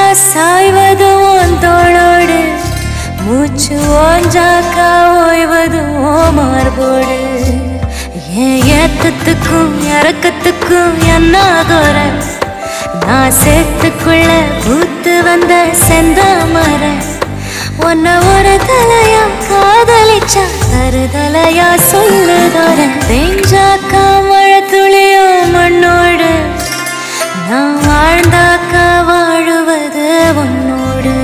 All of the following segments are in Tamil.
சாய்வது உன் தோளோடு மூச்சு ஓஞ்சாக்கா ஓய்வது ஓ மார்போடு என் ஏக்கத்துக்கும் இறக்கத்துக்கும் என்ன குறை நான் சேத்துக்குள்ள பூத்து வந்த செந்தாமர உன்னை ஒரு தலையா காதலிச்சா தருதலையா சொல்லுதோர பெஞ்சாக்கா மழை துளியோ மண்ணோடு நான் வாழ்ந்தாக்கா வாழுவது உன்னோடு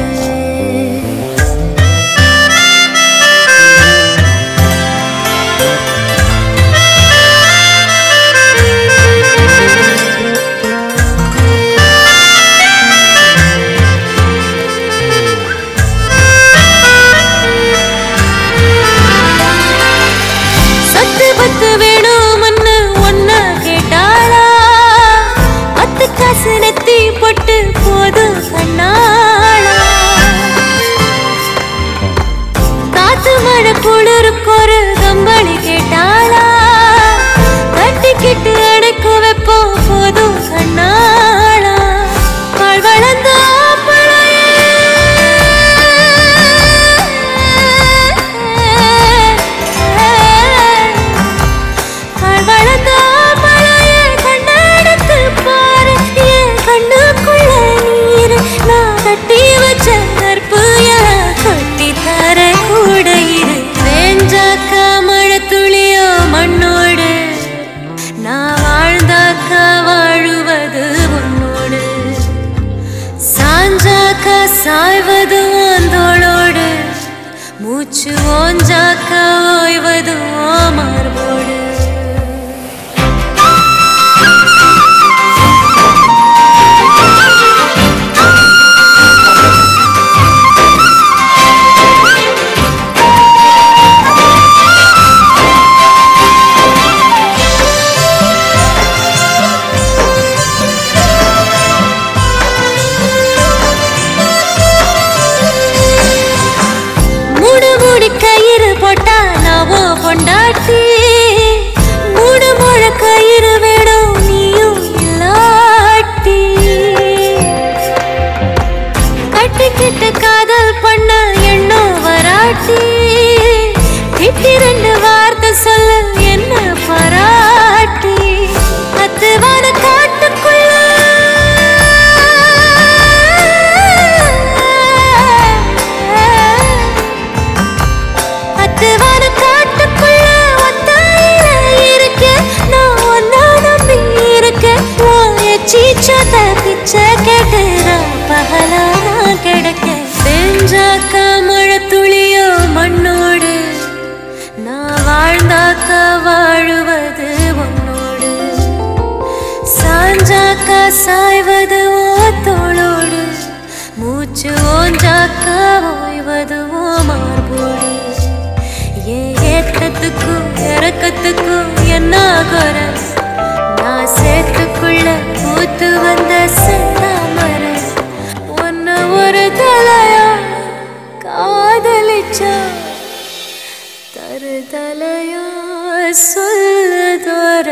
சொத்து பத்து வேணும்னு ஒன்ன கேட்டாளா பத்து காசு நெத்தி பொட்டு போதும் கண்ணாளா காத்து மழை குளிருக்கு ஒரு கம்பளி கேட்டாளா கட்டிக்கிட்டு அடைக்கு வைப்போம் போதும் கண்ணாளா பால் வளர்ந்த பால் வளர்ந்த மழையே கண்ணெடுத்து பாரு என் கண்ணுக்குள்ள நீர் நான் கட்டி வச்ச கற்பு எல்லாம் கொட்டி தர கூட இரு வேஞ்சாக்கா மழை துளியோ மண்ணோடு நான் வாழ்ந்தாக்கா வாழுவது உன்னோடு சாஞ்சாக்கா சாய்வது உன் தோளோடு மூச்சு ஓஞ்சாக்கா ஓய்வது ஓ மார்போடு மூடு மூடி கயிறு போட்டா நாவோ பொண்டாட்டி மூடு முழ கயிறு வேணும் நீயும் இல்லாட்டி கட்டிக்கிட்டு காதல் பண்ண எண்ணம் வராட்டி திட்டி ரெண்டு வார்த்தை சொல்ல என்ன பாராட்டி அத்துவான காட்டுக்குள்ள அத்துவான காட்டுக்குள்ள ஒத்தாயில இருக்க நான் ஒன்னா நம்பி இருக்க உன் எச்சிச்சத பிச்சை கேட்டு நான் பகலா நான் கிடக்க பெஞ்சாக்கா மழை துளியோ மண்ணோடு நான் வாழ்ந்தாக்கா வாழுவது உன்னோடு சாஞ்சாக்கா சாய்வது ஓ தோளோடு மூச்சு ஓஞ்சாக்கா ஓய்வது ஓ மார்போடு ஏன் ஏக்கத்துக்கும் இறக்கத்துக்கும் என்ன குறை நான் சேத்துக்குள்ள பூத்து வந்த செந்தாமர உன்னை ஒரு தலையா காதலிச்சா தருதலையா சொல்லுதோர